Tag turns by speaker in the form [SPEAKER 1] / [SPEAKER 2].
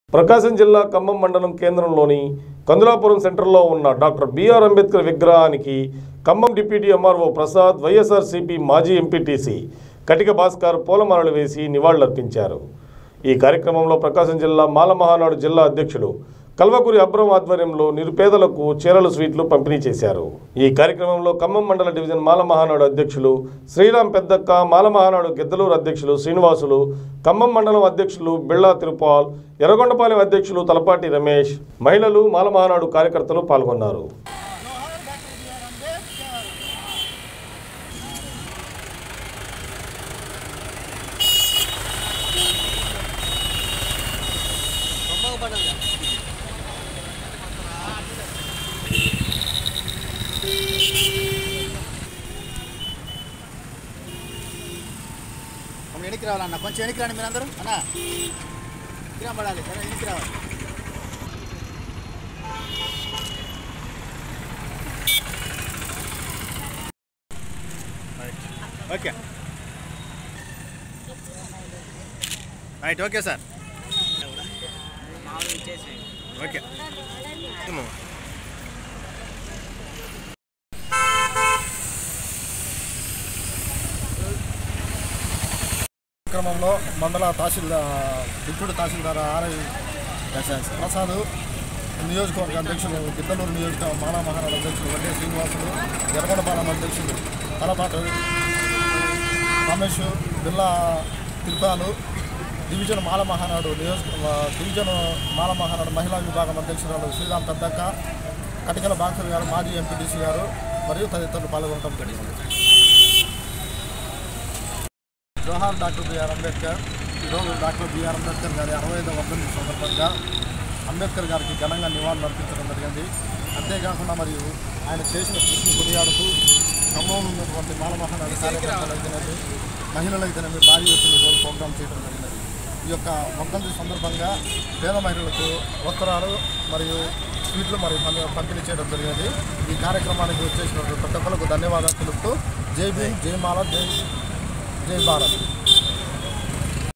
[SPEAKER 1] ప్రకాశం జిల్లా ఖమ్మం మండలం కేంద్రంలోని కందులాపురం సెంటర్లో ఉన్న డాక్టర్ బిఆర్ అంబేద్కర్ విగ్రహానికి Khammam deputy MRO Prasad YSRCP మాజీ ఎంపీటీసీ కటిక భాస్కర్ పూలమాలలు వేసి నివాళులర్పించారు ఈ కార్యక్రమంలో ప్రకాశం జిల్లా మాల మహానాడు జిల్లా అధ్యక్షుడు కల్వకురి అబ్రం ఆధ్వర్యంలో నిరుపేదలకు చీరలు స్వీట్లు పంపిణీ చేశారు ఈ కార్యక్రమంలో ఖమ్మం మండల డివిజన్ మాల మహానాడు అధ్యక్షులు శ్రీరామ్ పెద్దక్క మాల మహానాడు గిద్దలూరు అధ్యక్షులు శ్రీనివాసులు ఖమ్మం మండలం అధ్యక్షులు బిళ్ళా తిరుపాల్ ఎర్రగొండపాలెం అధ్యక్షులు తలపాటి రమేష్ మహిళలు మాల మహానాడు కార్యకర్తలు పాల్గొన్నారు
[SPEAKER 2] కొంచెం వెనక్కి రావాలన్న కొంచెం వెనక్కి రండి మీరందరూ అన్న విగ్రహం పడాలి సరే వెనక్కి రావాలి okay right okay sir okay
[SPEAKER 3] కార్యక్రమంలో మండల తహసీల్దార్ డిప్యూటీ తహసీల్దార్ ఆర్ఐ ప్రసాద్ నియోజకవర్గ అధ్యక్షులు గిద్దలూరు నియోజకవర్గ మానవ మహారాజు అధ్యక్షులు వడ్డే శ్రీనివాసులు ఎర్రగొండపాలెం అధ్యక్షులు తలపాటు రమేష్ బిల్లా తిరుపాలు డివిజన్ మాల మహానాడు నియోజక డివిజన్ మాల మహానాడు మహిళా విభాగం అధ్యక్షురాలు శ్రీరామ్ పెద్దక్క కటికల బాంకర్ గారు మాజీ ఎంపీటీసీ గారు మరియు తదితరులు పాల్గొనడం జరిగింది జోహార్ డాక్టర్ బిఆర్ అంబేద్కర్ ఈరోజు డాక్టర్ బిఆర్ అంబేద్కర్ గారి అరవై ఐదవ వర్ధంతి సందర్భంగా అంబేద్కర్ గారికి ఘనంగా నివాళులు అర్పించడం జరిగింది అంతేకాకుండా మరియు ఆయన చేసిన కృషిని కొనియాడుతూ ఖమ్మంలో ఉన్నటువంటి మాలమహానాడు కార్యకర్తలు అయితేనేమి మహిళలు అయితేనేమి భారీ ఎత్తున ఈరోజు ప్రోగ్రాం చేయడం జరిగినది ఈ యొక్క వర్ధంతి సందర్భంగా పేద మహిళలకు వస్త్రాలు మరియు స్వీట్లు మరియు పం- పంపిణీ చేయడం జరిగినది ఈ కార్యక్రమానికి వచ్చేసినటువంటి ప్రతి ఒక్కరికి ధన్యవాదాలు తెలుపుతూ జై భీమ్ జై మాల జై జై భారత్